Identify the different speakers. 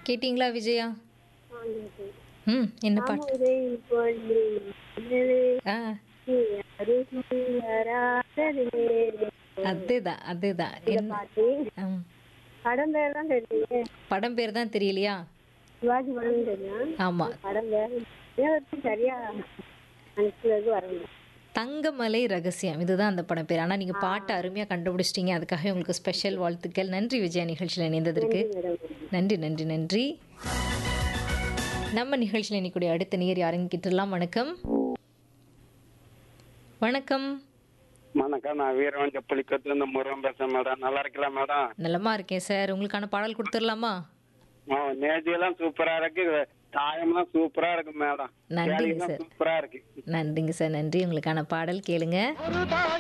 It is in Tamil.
Speaker 1: கேட்டிங்களா விஜயா ம் என்ன பாட்டு
Speaker 2: அமுதை பொன்னி நிலவே
Speaker 1: ஆ
Speaker 2: அருகில் வராததே.
Speaker 1: அதேதான் அதேதான்
Speaker 2: இந்த
Speaker 1: என்ன
Speaker 2: பாட்டு
Speaker 1: ம்.
Speaker 2: படம் பேர் தான் தெரியும்
Speaker 1: படம் பேர் தான் தெரியலையா
Speaker 2: சிவாஜி படம் தெரியும்
Speaker 1: ஆமாம்
Speaker 2: படம் பேர் நேரத்துக்கு சரியா அனுப்புறது வரணும்
Speaker 1: தங்கமலை ரகசியம் இதுதான் அந்த படம் பேர் ஆனால் நீங்கள் பாட்டை அருமையாக கண்டுபிடிச்சிட்டீங்க அதுக்காக உங்களுக்கு ஸ்பெஷல் வாழ்த்துக்கள் நன்றி விஜயா நிகழ்ச்சியில் இணைந்ததற்கு நன்றி நன்றி நன்றி நம்ம நிகழ்ச்சியில் இன்னைக்குடைய அடுத்த நேர் யாருன்னு கிட்டலாம் வணக்கம் வணக்கம்
Speaker 3: வணக்கம் நான் வீரவன் செப்பலிக்கத்துல இருந்து முருகன் பேசுறேன் மேடம் நல்லா இருக்கலாம் மேடம்
Speaker 1: நலமா இருக்கேன் சார் உங்களுக்கான பாடல் கொடுத்துடலாமா
Speaker 3: ஆ, நேர்த்தியெல்லாம் சூப்பரா இருக்கு தாயம்லாம் சூப்பரா இருக்கு மேடம்
Speaker 1: நன்றிங்க
Speaker 3: கேலிலாம்
Speaker 1: சார்.
Speaker 3: சூப்பரா இருக்கு
Speaker 1: நன்றிங்க சார் நன்றி உங்களுக்கான பாடல் கேளுங்க